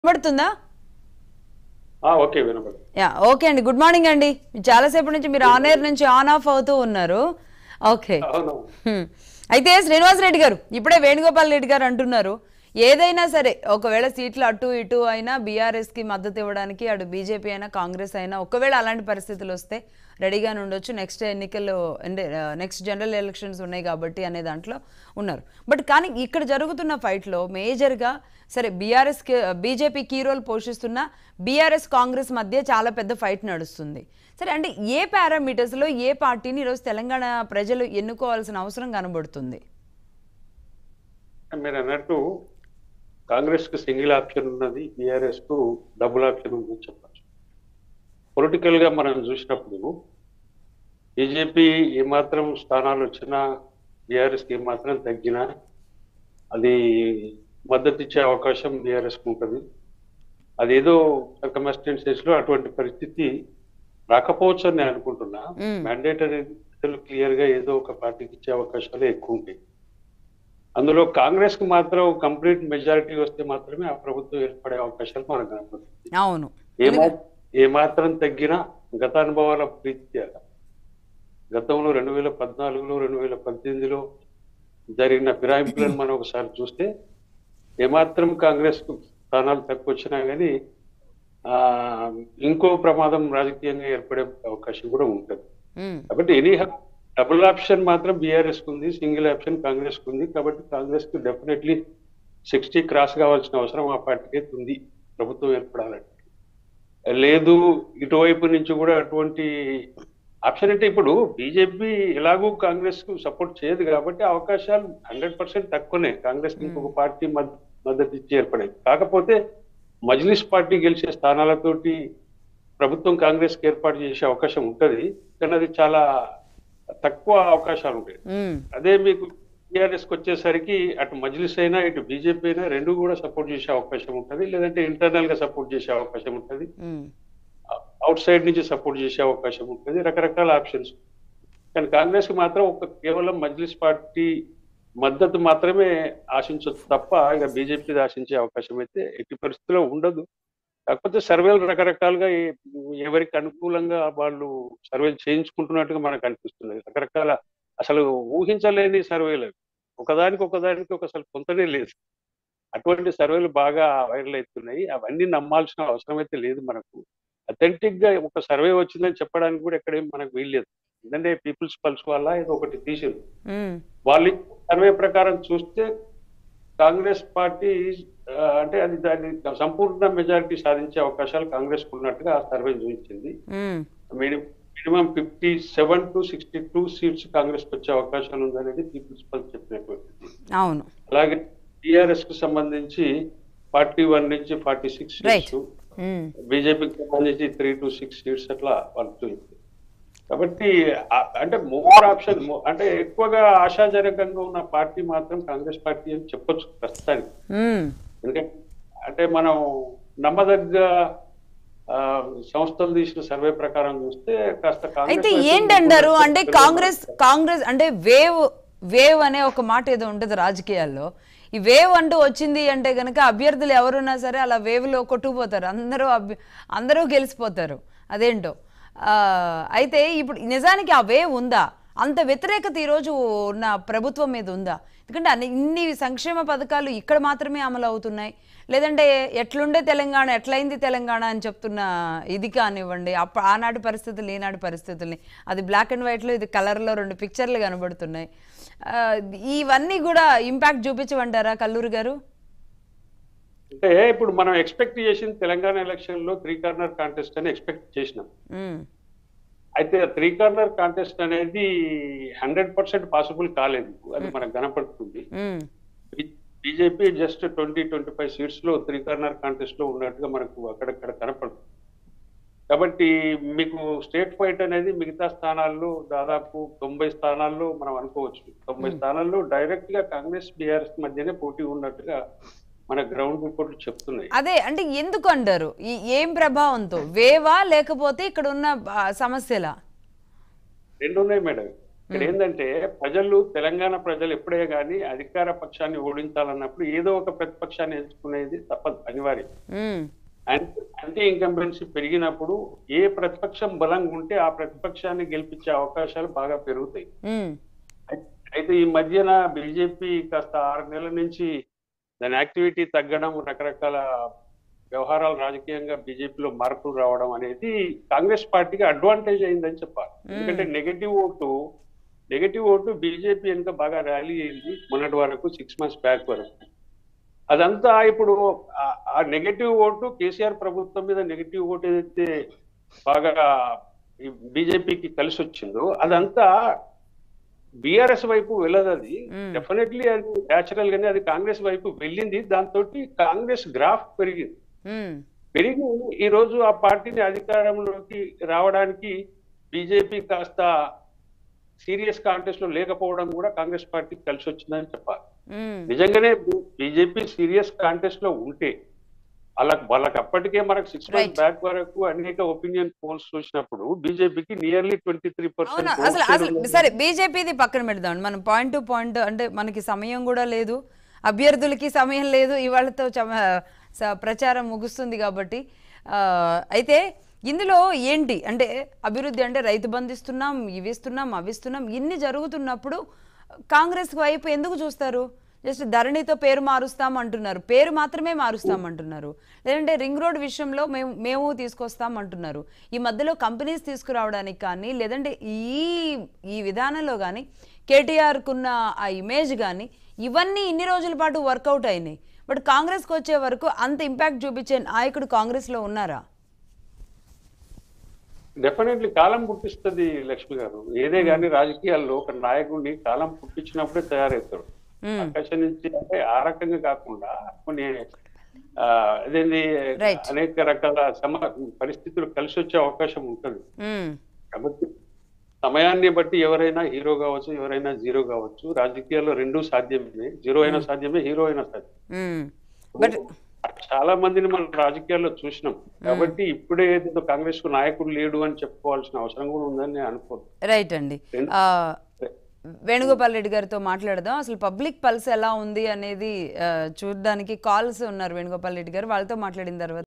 వినబడుతుందా ఆ, ఓకే వినపడు యా ఓకే అండి గుడ్ మార్నింగ్ అండి చాలాసేపటి నుంచి మీరు ఆన్ ఎయిర్ నుంచి ఆన్ ఆఫ్ అవుతూ ఉన్నారు ఓకే అవును హ్మ్. అయితే శ్రీనివాస్ రెడ్డి గారు ఇప్పుడే వేణుగోపాల్ రెడ్డి గారు అంటున్నారు ఏదైనా సరే ఒకవేళ సీట్లు అటు ఇటు అయినా బీఆర్ఎస్కి మద్దతు ఇవ్వడానికి అటు బీజేపీ అయినా కాంగ్రెస్ అయినా ఒకవేళ అలాంటి పరిస్థితులు వస్తే రెడీగానే ఉండొచ్చు నెక్స్ట్ ఎన్నికల్లో అంటే నెక్స్ట్ జనరల్ ఎలక్షన్స్ ఉన్నాయి కాబట్టి అనే దాంట్లో ఉన్నారు బట్ కానీ ఇక్కడ జరుగుతున్న ఫైట్లో మేజర్గా సరే బీఆర్ఎస్కి బీజేపీ కీ రోల్ పోషిస్తున్న బీఆర్ఎస్ కాంగ్రెస్ మధ్య చాలా పెద్ద ఫైట్ నడుస్తుంది సరే అంటే ఏ పారామీటర్స్లో ఏ పార్టీని ఈరోజు తెలంగాణ ప్రజలు ఎన్నుకోవాల్సిన అవసరం కనబడుతుంది మీరు అన్నట్టు కాంగ్రెస్ కు సింగిల్ ఆప్షన్ ఉన్నది బీఆర్ఎస్ కు డబుల్ ఆప్షన్ ఉందని చెప్పచ్చు పొలిటికల్ గా మనం చూసినప్పుడు బీజేపీ ఏమాత్రం స్థానాలు వచ్చినా బీఆర్ఎస్ కి ఏమాత్రం తగ్గినా అది మద్దతు ఇచ్చే అవకాశం బీఆర్ఎస్ కు ఉంటుంది అదేదో సర్కమస్టెన్సెస్ లో అటువంటి పరిస్థితి రాకపోవచ్చు అని నేను అనుకుంటున్నా మ్మ్. మ్యాండేట్ అనేది క్లియర్ గా ఏదో ఒక పార్టీకి ఇచ్చే అవకాశాలే ఎక్కువ ఉంటాయి అందులో కాంగ్రెస్ కు మాత్రం కంప్లీట్ మెజారిటీ వస్తే మాత్రమే ఆ ప్రభుత్వం ఏర్పడే అవకాశాలు మనకు కనపడుతుంది అవును ఏమా ఏమాత్రం తగ్గినా గత అనుభవాల ప్రీత్యా గతంలో రెండు వేల పద్నాలుగులో రెండు వేల పద్దెనిమిదిలో జరిగిన ఫిరాయింపులను మనం ఒకసారి చూస్తే ఏమాత్రం కాంగ్రెస్ కు స్థానాలు తక్కువ వచ్చినా కానీ ఆ ఇంకో ప్రమాదం రాజకీయంగా ఏర్పడే అవకాశం కూడా ఉంటుంది ఉమ్, కాబట్టి ఎనీ డబుల్ ఆప్షన్ మాత్రం బీఆర్ఎస్ ఉంది సింగిల్ ఆప్షన్ కాంగ్రెస్ ఉంది కాబట్టి కాంగ్రెస్ కు డెఫినెట్లీ సిక్స్టీ క్రాస్ కావాల్సిన అవసరం ఆ పార్టీకి ఉంది ప్రభుత్వం ఏర్పడాలంటే లేదు ఇటువైపు నుంచి కూడా అటువంటి ఆప్షన్ అంటే ఇప్పుడు బీజేపీ ఎలాగూ కాంగ్రెస్ కు సపోర్ట్ చేయదు కాబట్టి అవకాశాలు హండ్రెడ్ పర్సెంట్ తక్కువనే కాంగ్రెస్ కి ఇంకొక పార్టీ మద్- మద్దతు ఇచ్చి ఏర్పడేది కాకపోతే మజ్లిస్ పార్టీ గెలిచే స్థానాలతోటి ప్రభుత్వం కాంగ్రెస్ కి ఏర్పాటు చేసే అవకాశం ఉంటది కానీ అది చాలా తక్కువ అవకాశాలు ఉంటాయి ఉమ్, అదే మీకు టీఆర్ఎస్ కి వచ్చేసరికి అటు మజ్లిస్ అయినా ఇటు బీజేపీ అయినా రెండు కూడా సపోర్ట్ చేసే అవకాశం ఉంటది లేదంటే ఇంటర్నల్ గా సపోర్ట్ చేసే అవకాశం ఉంటది ఉమ్, అవుట్ సైడ్ నుంచి సపోర్ట్ చేసే అవకాశం ఉంటుంది రకరకాల ఆప్షన్స్ కానీ కాంగ్రెస్ కి మాత్రం ఒక కేవలం మజ్లిస్ పార్టీ మద్దతు మాత్రమే ఆశించవచ్చు తప్ప ఇక బీజేపీ ఆశించే అవకాశం అయితే ఎట్టి పరిస్థితిలో ఉండదు కాకపోతే సర్వేలు రకరకాలుగా ఏ- ఎవరికి అనుకూలంగా వాళ్ళు సర్వేలు చేయించుకుంటున్నట్టుగా మనకు అనిపిస్తుంది రకరకాల అసలు ఊహించలేని సర్వేలు అవి. ఒకదానికి ఒకదానికి ఒక అసలు పొంతనే లేదు అటువంటి సర్వేలు బాగా వైరల్ అవుతున్నాయి అవన్నీ నమ్మాల్సిన అవసరం అయితే లేదు మనకు అథెంటిక్ గా ఒక సర్వే వచ్చిందని చెప్పడానికి కూడా ఎక్కడేం మనకు వీల్లేదు ఎందుకంటే పీపుల్స్ పల్స్ వల్ల ఏదో ఒకటి తీసింది ఉమ్, వాళ్ళు సర్వే ప్రకారం చూస్తే కాంగ్రెస్ పార్టీ ఆ, అంటే అది దాన్ని సంపూర్ణ మెజారిటీ సాధించే అవకాశాలు కాంగ్రెస్ ఉన్నట్టుగా ఆ సర్వే చూపించింది um, minimum fifty seven to sixty two seats Congress వచ్చే అవకాశాలు ఉందనేది పీపుల్స్ పల్స్ చెప్పినటువంటిది అవును అలాగే టిఆర్ఎస్ కు సంబంధించి ఫార్టీ వన్ నుంచి forty six Right. Seats um, బీజేపీకి సంబంధించి త్రీ టు సిక్స్ సీట్స్ అట్లా వాళ్ళు చూపించారు కాబట్టి ఆ- అంటే మోర్ ఆప్షన్ అంటే ఎక్కువగా ఆశాజనకంగా ఉన్న పార్టీ మాత్రం కాంగ్రెస్ పార్టీ అని చెప్పొచ్చు ప్రస్తుతానికి ఉమ్, ఎందుకంటే అంటే మనం నమ్మదగ్గ ఆ, సంస్థలు తీసిన సర్వే ప్రకారం చూస్తే కాస్త కాంగ్రెస్ అయితే వైపు ఏంటంటారు ఎక్కువ అంటే కాంగ్రెస్ కాంగ్రెస్ అంటే వేవ్ వేవ్ అనే ఒక మాట ఏదో ఉంటుంది రాజకీయాల్లో ఈ వేవ్ అంటూ వచ్చింది అంటే కనుక అభ్యర్థులు ఎవరున్నా సరే అలా వేవ్లో కొట్టుకుపోతారు అందరూ అభ్య అందరూ గెలిచిపోతారు అదేంటో ఆ, అయితే ఇప్పుడు నిజానికి ఆ వేవ్ ఉందా అంత వ్యతిరేకత ఈరోజు ఉన్న ప్రభుత్వం మీద ఉందా ఎందుకంటే అన్ని ఇన్ని సంక్షేమ పథకాలు ఇక్కడ మాత్రమే అమలు అవుతున్నాయి లేదంటే ఎట్లుండే తెలంగాణ ఎట్లయింది తెలంగాణ అని చెప్తున్న ఇది కానివ్వండి అప్ప ఆనాటి పరిస్థితులు ఈనాటి పరిస్థితుల్ని అది బ్లాక్ అండ్ వైట్లో ఇది కలర్లో రెండు పిక్చర్లు కనబడుతున్నాయి ఆ, ఇవన్నీ కూడా ఇంపాక్ట్ చూపించమంటారా కల్లూరు గారు అంటే ఇప్పుడు మనం ఎక్స్పెక్ట్ చేసింది తెలంగాణ ఎలక్షన్ లో త్రీ కార్నర్ కాంటెస్ట్ అని ఎక్స్పెక్ట్ చేసినాం ఉమ్, అయితే త్రీ కార్నర్ కాంటెస్ట్ అనేది హండ్రెడ్ పర్సెంట్ పాసిబుల్ కాలేదు అది మనకు కనపడుతుంది um, BJP just twenty twenty five seats లో త్రీ కార్నర్ కాంటెస్ట్ లో ఉన్నట్టుగా మనకు అక్కడక్కడ కనపడుతుంది కాబట్టి మీకు స్టేట్ ఫైట్ అనేది మిగతా స్థానాల్లో దాదాపు తొంభై స్థానాల్లో మనం అనుకోవచ్చు తొంభై స్థానాల్లో డైరెక్ట్ గా కాంగ్రెస్ బీఆర్ఎస్ మధ్యనే పోటీ ఉన్నట్టుగా మన గ్రౌండ్ రిపోర్ట్లు చెప్తున్నాయి అదే అంటే ఎందుకు అంటారు ఈ ఏం ప్రభావంతో వేవా లేకపోతే ఇక్కడ ఉన్న ఆ, సమస్యలా రెండు ఉన్నాయి మేడం ఇక్కడ ఏంటంటే ప్రజలు తెలంగాణ ప్రజలు ఎప్పుడే కానీ అధికార పక్షాన్ని ఓడించాలన్నప్పుడు ఏదో ఒక ప్రతిపక్షాన్ని ఎంచుకునేది తప్పదు అనివార్యం మ్మ్. యాంటీ ఇన్కంబెన్సీ పెరిగినప్పుడు ఏ ప్రతిపక్షం బలంగా ఉంటే ఆ ప్రతిపక్షాన్ని గెలిపించే అవకాశాలు బాగా పెరుగుతాయి మ్మ్. అయితే ఈ మధ్యన బీజేపీ కాస్త ఆరు నెలల నుంచి దాని యాక్టివిటీ తగ్గడం రకరకాల వ్యవహారాలు రాజకీయంగా బీజేపీలో మార్పులు రావడం అనేది కాంగ్రెస్ పార్టీకి అడ్వాంటేజ్ అయిందని చెప్పాలి ఎందుకంటే negative vote negative vote BJP వెనుక బాగా ర్యాలీ అయింది మొన్నటి వరకు సిక్స్ మంత్స్ బ్యాక్ వరకు అదంతా ఇప్పుడు ఆ- ఆ నెగటివ్ ఓటు కేసీఆర్ ప్రభుత్వం మీద నెగటివ్ ఓటు ఏదైతే బాగా బీజేపీకి కలిసి వచ్చిందో అదంతా బీఆర్ఎస్ వైపు వెళ్ళదు అది మ్మ్. డెఫినెట్లీ అది న్యాచురల్ గానే అది కాంగ్రెస్ వైపు వెళ్ళింది దాంతో కాంగ్రెస్ గ్రాఫ్ పెరిగింది మ్మ్. పెరిగి ఈ రోజు ఆ పార్టీని అధికారంలోకి రావడానికి బీజేపీ కాస్త సీరియస్ కాంటెస్ట్ లో లేకపోవడం కూడా కాంగ్రెస్ పార్టీకి కలిసి వచ్చిందని చెప్పాలి మ్మ్. నిజంగానే బీజేపీ సీరియస్ కాంటెస్ట్ లో ఉంటే అలా వాళ్ళకి అప్పటికే మనకు సిక్స్ Right. మంత్స్ బ్యాక్ వరకు అనేక ఒపీనియన్ పోల్స్ చూసినప్పుడు బీజేపీకి నియర్లీ ట్వంటీ త్రీ అవునా అసలు అసలు సరే బీజేపీది పక్కన పెడదాం మనం పాయింట్ టు పాయింట్ అంటే మనకి సమయం కూడా లేదు అభ్యర్థులకి సమయం లేదు ఇవాళతో చమ- స- ప్రచారం ముగుస్తుంది కాబట్టి ఆ, అయితే ఇందులో ఏంటి అంటే అభివృద్ధి అంటే రైతు బంధిస్తున్నాం ఇవి ఇస్తున్నాం అవి ఇస్తున్నాం ఇన్ని జరుగుతున్నప్పుడు కాంగ్రెస్ వైపు ఎందుకు చూస్తారు జస్ట్ ధరణితో పేరు మారుస్తాం అంటున్నారు పేరు మాత్రమే మారుస్తాం అంటున్నారు లేదంటే రింగ్ రోడ్ విషయంలో మేము మేము తీసుకొస్తాం అంటున్నారు ఈ మధ్యలో కంపెనీస్ తీసుకురావడానికి కానీ లేదంటే ఈ ఈ విధానంలో కానీ కేటీఆర్కున్న ఆ ఇమేజ్ కానీ ఇవన్నీ ఇన్ని రోజుల పాటు వర్కౌట్ అయినాయి బట్ కాంగ్రెస్కి వచ్చే వరకు అంత ఇంపాక్ట్ చూపించే నాయకుడు కాంగ్రెస్లో ఉన్నారా డెఫినెట్లీ కాలం పుట్టిస్తుంది లక్ష్మి గారు ఏదే గాని రాజకీయాల్లో ఒక నాయకుడిని కాలం పుట్టించినప్పుడే తయారవుతాడు మ్మ్. ఆకాశం నుంచి అంటే ఆ రకంగా కాకుండా కొన్ని ఆ, అదేంది Right. అనేక రకాల సమ పరిస్థితులు కలిసి వచ్చే అవకాశం ఉంటుంది మ్మ్. కాబట్టి సమయాన్ని బట్టి ఎవరైనా హీరో కావచ్చు ఎవరైనా జీరో కావచ్చు రాజకీయాల్లో రెండూ సాధ్యమే జీరో అయినా సాధ్యమే హీరో అయినా సాధ్యమే మ్మ్. బట్ చాలా మందిని మనం రాజకీయాల్లో చూసినాం కాబట్టి ఇప్పుడే ఏదో కాంగ్రెస్ కు నాయకుడు లేడు అని చెప్పుకోవాల్సిన అవసరం కూడా ఉందని నేను అనుకోను రైట్ అండి రెండు- ఆ, వేణుగోపాల్ రెడ్డి గారితో మాట్లాడదాం అసలు పబ్లిక్ పల్స్ ఎలా ఉంది అనేది ఆ, చూడడానికి కాల్స్ ఉన్నారు వేణుగోపాల్ రెడ్డి గారు వాళ్ళతో మాట్లాడిన తర్వాత